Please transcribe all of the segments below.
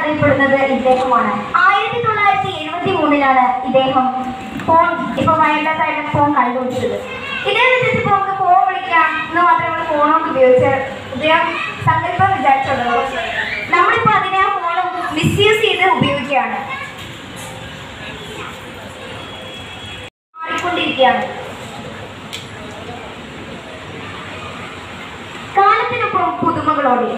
അറിയപ്പെടുന്നത് ഇദ്ദേഹമാണ് ആയിരത്തി തൊള്ളായിരത്തി എഴുപത്തി മൂന്നിലാണ് ഇദ്ദേഹം ഫോൺ ഇപ്പൊ വയർലെസ് ആയിട്ട് ഫോൺ കണ്ടുപിടിച്ചത് ഇദ്ദേഹം വിചാരിച്ചപ്പോൾ നമുക്ക് ഫോൺ വിളിക്കാം എന്ന് മാത്രമേ നമ്മൾ ഫോൺ കൊണ്ട് ഉപയോഗിച്ച് ഇദ്ദേഹം സങ്കല്പം വിചാരിച്ചുള്ളൂ നമ്മളിപ്പോൾ അതിനെ ആ ഫോൺ മിസ്യൂസ് ചെയ്ത് ഉപയോഗിക്കുകയാണ് മാറിക്കൊണ്ടിരിക്കുകയാണ് കാലത്തിനൊപ്പം പുതുമകളോടെ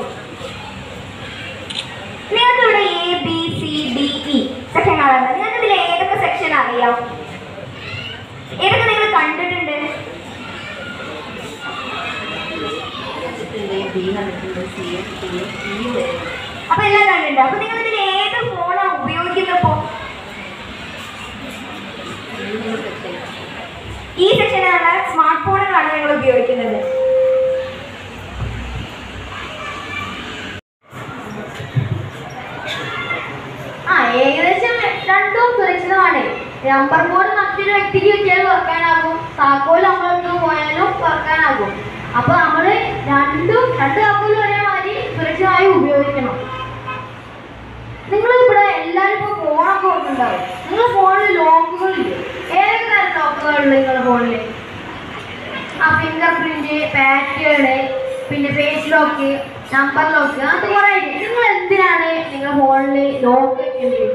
നിങ്ങൾക്ക് ഇവിടെ A B C D E section കാണാറുണ്ട് നിങ്ങൾക്ക് ഇതിൽ ഏതൊക്കെ സെക്ഷൻ അറിയാം ഏതൊക്കെ നിങ്ങൾ കണ്ടിട്ടുണ്ട് അപ്പൊ എല്ലാം കണ്ടിട്ടുണ്ട് അപ്പൊ നിങ്ങൾ ഇതിൽ ഏത് ഫോണാണ് ഉപയോഗിക്കുന്നപ്പോ ഈ സെക്ഷനിലുള്ള സ്മാർട്ട് ഫോണുകളാണ് നിങ്ങൾ ഉപയോഗിക്കുന്നത് ആ ഏകദേശം രണ്ടും സുരക്ഷിതമാണ് നമ്പർ ബോർഡ് മറ്റൊരു വ്യക്തിക്ക് വെച്ചാൽ തുറക്കാനാകും താക്കോൽ നമ്മളടുത്ത് പോയാലും തുറക്കാനാകും അപ്പൊ നമ്മള് രണ്ടും രണ്ട് താക്കോലും ഒരേമാതിരി സുരക്ഷിതമായി ഉപയോഗിക്കണം നിങ്ങൾ ഇവിടെ എല്ലാവരും ഇപ്പോൾ ഫോണൊക്കെ കൊടുക്കുന്നുണ്ടാവും നിങ്ങളുടെ ഫോണിൽ ലോക്കുകളില്ലേ ഏതൊക്കെ തരം ലോക്കുകളുണ്ട് നിങ്ങളുടെ ഫോണിൽ ആ ഫിംഗർ പ്രിന്റ് പാറ്റേഡ് പിന്നെ ഫേസ് ലോക്ക് നമ്പർ ലോക്ക് അങ്ങനത്തെ കുറേ ഉണ്ട് നിങ്ങൾ എന്തിനാണ് നിങ്ങളുടെ ഫോണിൽ ലോക്ക് വെക്കേണ്ടത്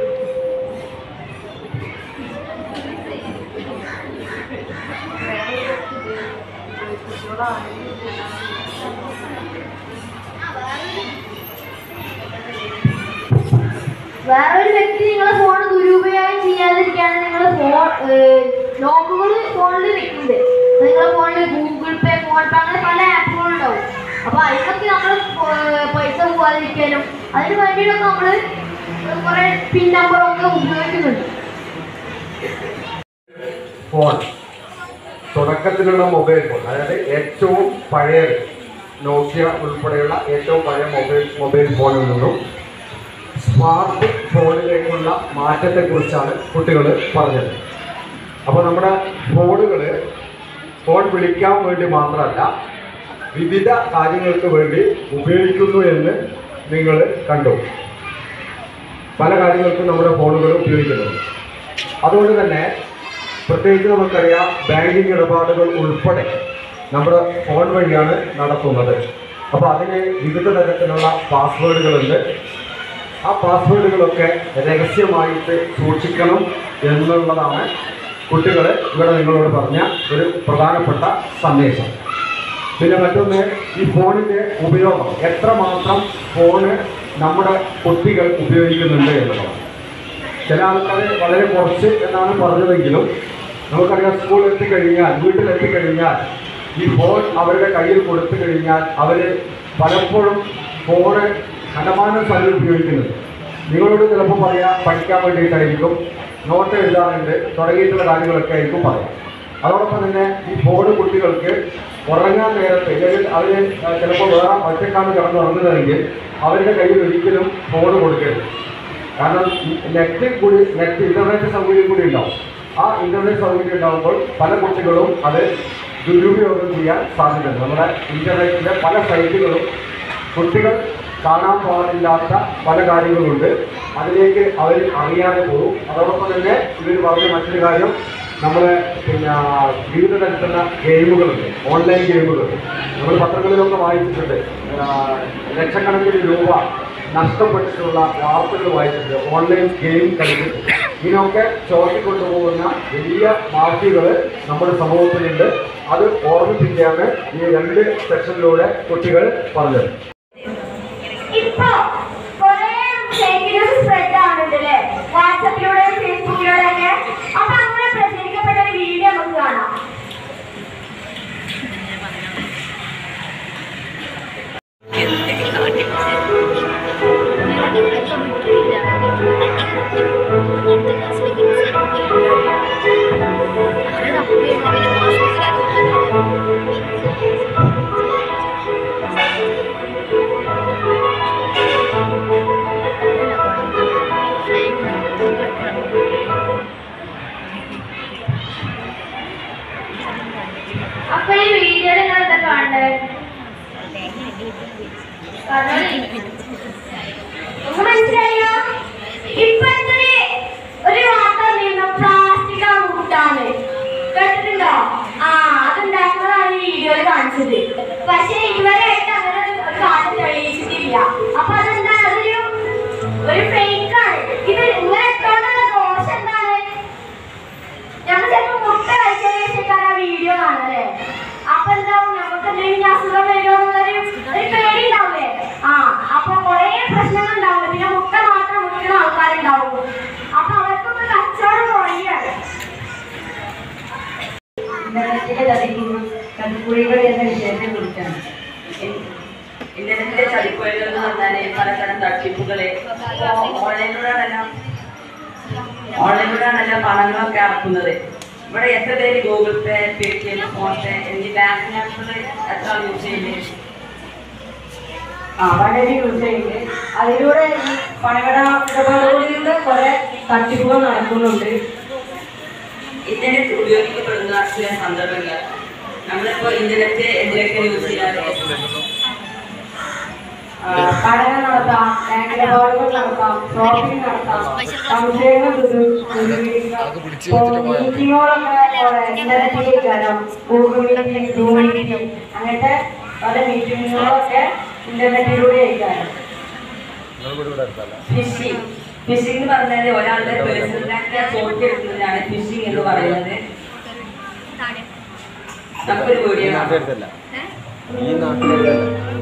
വേറൊരു വ്യക്തി നിങ്ങളുടെ ഫോൺ ദുരുപയോഗം ചെയ്യാതിരിക്കാണ് നിങ്ങൾ ഫോൺ ലോക്കുകൾ ഫോണിൽ വെക്കുന്നത് നിങ്ങളുടെ ഫോണിൽ ഗൂഗിൾ പേ ഫോൺ പേ അങ്ങനെ പല ആപ്പുകളും ഉണ്ടാവും അപ്പൊ അതിനൊക്കെ നമ്മൾ പൈസ പോകാതിരിക്കാനും അതിന് വേണ്ടിയിട്ടൊക്കെ നമ്മൾ കുറെ പിൻ നമ്പറൊക്കെ ഉപയോഗിക്കുന്നുണ്ട് ഫോൺ തുടക്കത്തിലുള്ള മൊബൈൽ ഫോൺ അതായത് ഏറ്റവും പഴയത് നോക്കിയ ഉൾപ്പെടെയുള്ള ഏറ്റവും പഴയ മൊബൈൽ മൊബൈൽ ഫോണിൽ നിന്നും സ്മാർട്ട് ഫോണിലേക്കുള്ള മാറ്റത്തെക്കുറിച്ചാണ് കുട്ടികൾ പറഞ്ഞത് അപ്പോൾ നമ്മുടെ ഫോണുകൾ ഫോൺ വിളിക്കാൻ വേണ്ടി മാത്രമല്ല വിവിധ കാര്യങ്ങൾക്ക് വേണ്ടി ഉപയോഗിക്കുന്നു എന്ന് നിങ്ങൾ കണ്ടു പല കാര്യങ്ങൾക്കും നമ്മുടെ ഫോണുകൾ ഉപയോഗിക്കുന്നുണ്ട് അതുകൊണ്ട് തന്നെ പ്രത്യേകിച്ച് നമുക്കറിയാം ബാങ്കിങ് ഇടപാടുകൾ ഉൾപ്പെടെ നമ്മുടെ ഫോൺ വഴിയാണ് നടത്തുന്നത് അപ്പോൾ അതിന് വിവിധ തരത്തിലുള്ള പാസ്വേഡുകളുണ്ട് ആ പാസ്വേഡുകളൊക്കെ രഹസ്യമായിട്ട് സൂക്ഷിക്കണം എന്നുള്ളതാണ് കുട്ടികൾ ഇവിടെ നിങ്ങളോട് പറഞ്ഞ ഒരു പ്രധാനപ്പെട്ട സന്ദേശം പിന്നെ മറ്റൊന്ന് ഈ ഫോണിൻ്റെ ഉപയോഗം എത്രമാത്രം ഫോണ് നമ്മുടെ കുട്ടികൾ ഉപയോഗിക്കുന്നുണ്ട് എന്നുള്ളതാണ് ചില ആൾക്കാർ വളരെ കുറച്ച് എന്നാണ് പറഞ്ഞതെങ്കിലും നമുക്കറിയാം സ്കൂളിൽ എത്തിക്കഴിഞ്ഞാൽ വീട്ടിലെത്തിക്കഴിഞ്ഞാൽ ഈ ഫോൺ അവരുടെ കയ്യിൽ കൊടുത്തു കഴിഞ്ഞാൽ അവർ പലപ്പോഴും ഫോണ് കണ്ടമാനം സമയം ഉപയോഗിക്കുന്നത് നിങ്ങളോട് ചിലപ്പോൾ പറയാം പഠിക്കാൻ വേണ്ടിയിട്ടായിരിക്കും നോട്ട് എഴുതാറുണ്ട് തുടങ്ങിയിട്ടുള്ള കാര്യങ്ങളൊക്കെ ആയിരിക്കും പറയാം അതോടൊപ്പം തന്നെ ഈ ഫോണ് കുട്ടികൾക്ക് ഉറങ്ങാൻ നേരത്തെ അല്ലെങ്കിൽ അവർ ചിലപ്പോൾ വേറെ ഒറ്റക്കാണ് കിടന്ന് ഉറങ്ങുന്നതെങ്കിൽ അവരുടെ കയ്യിൽ ഒരിക്കലും ഫോൺ കൊടുക്കരുത് കാരണം നെറ്റ് കൂടി നെറ്റ് ഇന്റർനെറ്റ് സൗകര്യം കൂടി ഉണ്ടാവും ആ ഇന്റർനെറ്റ് സൗകര്യം ഉണ്ടാകുമ്പോൾ പല കുട്ടികളും അത് ദുരുപയോഗം ചെയ്യാൻ സാധ്യതയുണ്ട് നമ്മുടെ ഇന്റർനെറ്റിലെ പല സൈറ്റുകളും കുട്ടികൾ കാണാൻ പാടില്ലാത്ത പല കാര്യങ്ങളുണ്ട് അതിലേക്ക് അവർ അറിയാതെ പോകും അതോടൊപ്പം തന്നെ ഇവർ പറഞ്ഞ മറ്റൊരു കാര്യം നമ്മൾ പിന്നെ വിവിധ തരത്തിലുള്ള ഗെയിമുകളുണ്ട് ഓൺലൈൻ ഗെയിമുകൾ നമ്മൾ പത്രങ്ങളിലൊക്കെ വായിച്ചിട്ടുണ്ട് ആ, ലക്ഷക്കണക്കിന് രൂപ നഷ്ടപ്പെട്ടിട്ടുള്ള വാർത്തകൾ വായിച്ചിട്ടുണ്ട് ഓൺലൈൻ ഗെയിം കളിച്ചിട്ട് ഇതിനൊക്കെ ചോർത്തിക്കൊണ്ടുപോകുന്ന വലിയ മാഫിയകൾ നമ്മുടെ സമൂഹത്തിലുണ്ട് അത് ഓർമ്മിപ്പിക്കുകയാണ് ഈ രണ്ട് സെക്ഷനിലൂടെ കുട്ടികൾ പറഞ്ഞത് ഇപ്പൊ കൊറേ ഫേക്ക് ന്യൂസ് സ്പ്രെഡ് ആവുന്നുണ്ടല്ലേ വാട്സപ്പിലൂടെ ഫേസ്ബുക്കിലൂടെ ഒക്കെ അപ്പൊ അങ്ങനെ പ്രചരിക്കപ്പെട്ട ഒരു വീഡിയോ നമുക്ക് കാണാം ആ ഒരു ഫേക്ക് ആണ് ഇത് ഇങ്ങനെ ഇട്ടോണ്ടുള്ള ദോഷം എന്താണ് നമ്മൾ ചിലപ്പോ മുട്ട കഴിച്ചതിന് ശേഷമാണ് ആ വീഡിയോ കാണുന്നത് അപ്പൊ എന്താവും നമുക്ക് എന്തെങ്കിലും അസുഖം വരുമോ എന്നുള്ളൊരു ഒരു പേടി ഉണ്ടാവില്ലേ ആ അപ്പൊ കുറേ പ്രശ്നങ്ങൾ ഉണ്ടാവും പിന്നെ മുട്ട മാത്രം മുട്ടുന്ന ആൾക്കാരുണ്ടാവും അപ്പൊ അവർക്കൊക്കെ കച്ചവടം കുറയാണ് ഇന്റർനെറ്റിലെ ചതിക്കുകൾ ചതിക്കുഴികൾ എന്ന വിഷയത്തെ കുറിച്ചാണ് ഇന്റർനെറ്റിലെ ചതിക്കുഴികൾ എന്ന് പറഞ്ഞാല് പലതരം തട്ടിപ്പുകള് ഓൺലൈനിലൂടെയാണല്ലോ ഓൺലൈനിലൂടെയാണല്ലോ പണങ്ങളൊക്കെ ഇറക്കുന്നത് ഇവിടെ എത്ര പേര് Google Pay Paytm PhonePe എന്നീ ബാങ്കിങ് ആപ്പുകൾ എത്ര ആൾ യൂസ് ചെയ്യുന്നത് ആ വളരെ യൂസ് ചെയ്യുന്നത് അതിലൂടെ ഈ പണമിട ഇടപാടുകളിൽ കുറെ തട്ടിപ്പുകൾ നടക്കുന്നുണ്ട് ഇന്റർനെറ്റ് ഉപയോഗിക്കപ്പെടുന്ന ചില സന്ദർഭങ്ങൾ നമ്മളിപ്പോ ഇന്റർനെറ്റ് എന്തിനൊക്കെ യൂസ് ചെയ്യാറ് ആ, പഠനം നടത്താം ബാങ്ക് ഇടപാടുകൾ നടത്താം ഷോപ്പിംഗ് നടത്താം സംശയങ്ങൾ മീറ്റിങ്ങുകളൊക്കെ ഇന്റർനെറ്റിൽ കയറാം ഗൂഗിൾ മീറ്റിംഗ് സൂം മീറ്റിംഗ് അങ്ങനത്തെ പല മീറ്റിങ്ങുകളൊക്കെ ഇന്റർനെറ്റിലൂടെ അയക്കാറ് ഫിഷിംഗ് ഫിഷിംഗ് എന്ന് പറഞ്ഞാൽ ഒരാളുടെ പേഴ്സണലാക്കി ചോദിച്ചെടുക്കുന്നതിനാണ് ഫിഷിംഗ് എന്ന് പറയുന്നത് നമുക്കൊരു വീഡിയോ കാണാം ഈ നാട്ടിലെടുത്തല്ല